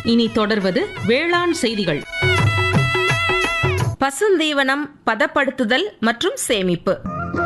இனி தொடர்வது வேளாண் செய்திகள் பசுந்தீவனம் பதப்படுத்துதல் மற்றும் சேமிப்பு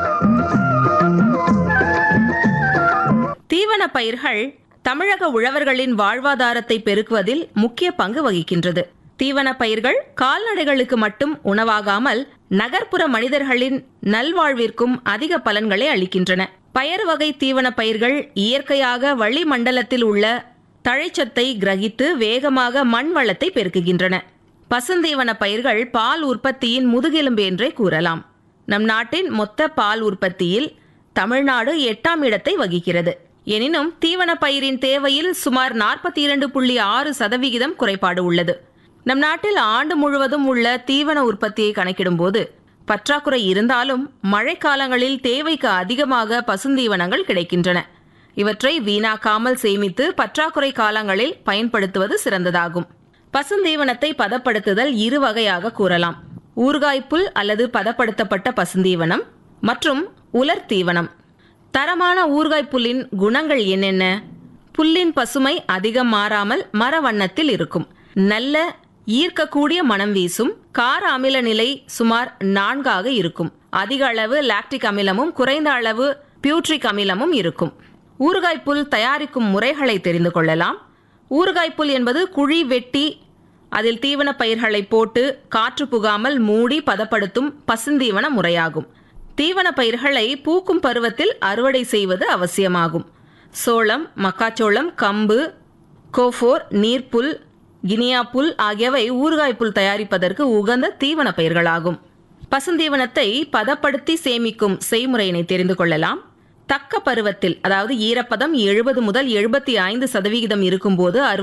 தீவன பயிர்கள் தமிழக உழவர்களின் வாழ்வாதாரத்தை பெருக்குவதில் முக்கிய பங்கு வகிக்கின்றது தீவன பயிர்கள் கால்நடைகளுக்கு மட்டும் உணவாகாமல் நகர்ப்புற மனிதர்களின் நல்வாழ்விற்கும் அதிக பலன்களை அளிக்கின்றன பயறு வகை தீவன பயிர்கள் இயற்கையாக வளிமண்டலத்தில் உள்ள தழைச்சத்தை கிரகித்து வேகமாக மண் வளத்தை பெருக்குகின்றன பசுந்தீவன பயிர்கள் பால் உற்பத்தியின் முதுகெலும்பு என்றே கூறலாம் நம் நாட்டின் மொத்த பால் உற்பத்தியில் தமிழ்நாடு எட்டாம் இடத்தை வகிக்கிறது எனினும் தீவன பயிரின் தேவையில் சுமார் நாற்பத்தி இரண்டு புள்ளி ஆறு சதவிகிதம் குறைபாடு உள்ளது நம் நாட்டில் ஆண்டு முழுவதும் உள்ள தீவன உற்பத்தியை கணக்கிடும்போது பற்றாக்குறை இருந்தாலும் மழைக்காலங்களில் தேவைக்கு அதிகமாக பசுந்தீவனங்கள் கிடைக்கின்றன இவற்றை வீணாக்காமல் சேமித்து பற்றாக்குறை காலங்களில் பயன்படுத்துவது சிறந்ததாகும் பசுந்தீவனத்தை பதப்படுத்துதல் இரு வகையாக கூறலாம் ஊறுகாய்ப்புல் அல்லது பதப்படுத்தப்பட்ட பசுந்தீவனம் மற்றும் உலர் தீவனம் தரமான ஊறுகாய் புல்லின் குணங்கள் என்னென்ன புல்லின் பசுமை அதிகம் மாறாமல் மர வண்ணத்தில் இருக்கும் நல்ல ஈர்க்கக்கூடிய மனம் வீசும் கார அமில நிலை சுமார் நான்காக இருக்கும் அதிக அளவு லாக்டிக் அமிலமும் குறைந்த அளவு பியூட்ரிக் அமிலமும் இருக்கும் ஊறுகாய் புல் தயாரிக்கும் முறைகளை தெரிந்து கொள்ளலாம் ஊறுகாய் புல் என்பது குழி வெட்டி அதில் தீவன பயிர்களை போட்டு காற்று புகாமல் மூடி பதப்படுத்தும் பசுந்தீவன முறையாகும் தீவன பயிர்களை பூக்கும் பருவத்தில் அறுவடை செய்வது அவசியமாகும் சோளம் மக்காச்சோளம் கம்பு கோஃபோர் நீர்ப்புல் கினியா புல் ஆகியவை ஊறுகாய் புல் தயாரிப்பதற்கு உகந்த தீவன பயிர்களாகும் பசுந்தீவனத்தை பதப்படுத்தி சேமிக்கும் செய்முறையினை தெரிந்து கொள்ளலாம் தக்க பருவத்தில் அதாவது ஈரப்பதம் எழுபது முதல் எழுபத்தி ஐந்து சதவிகிதம் இருக்கும்போது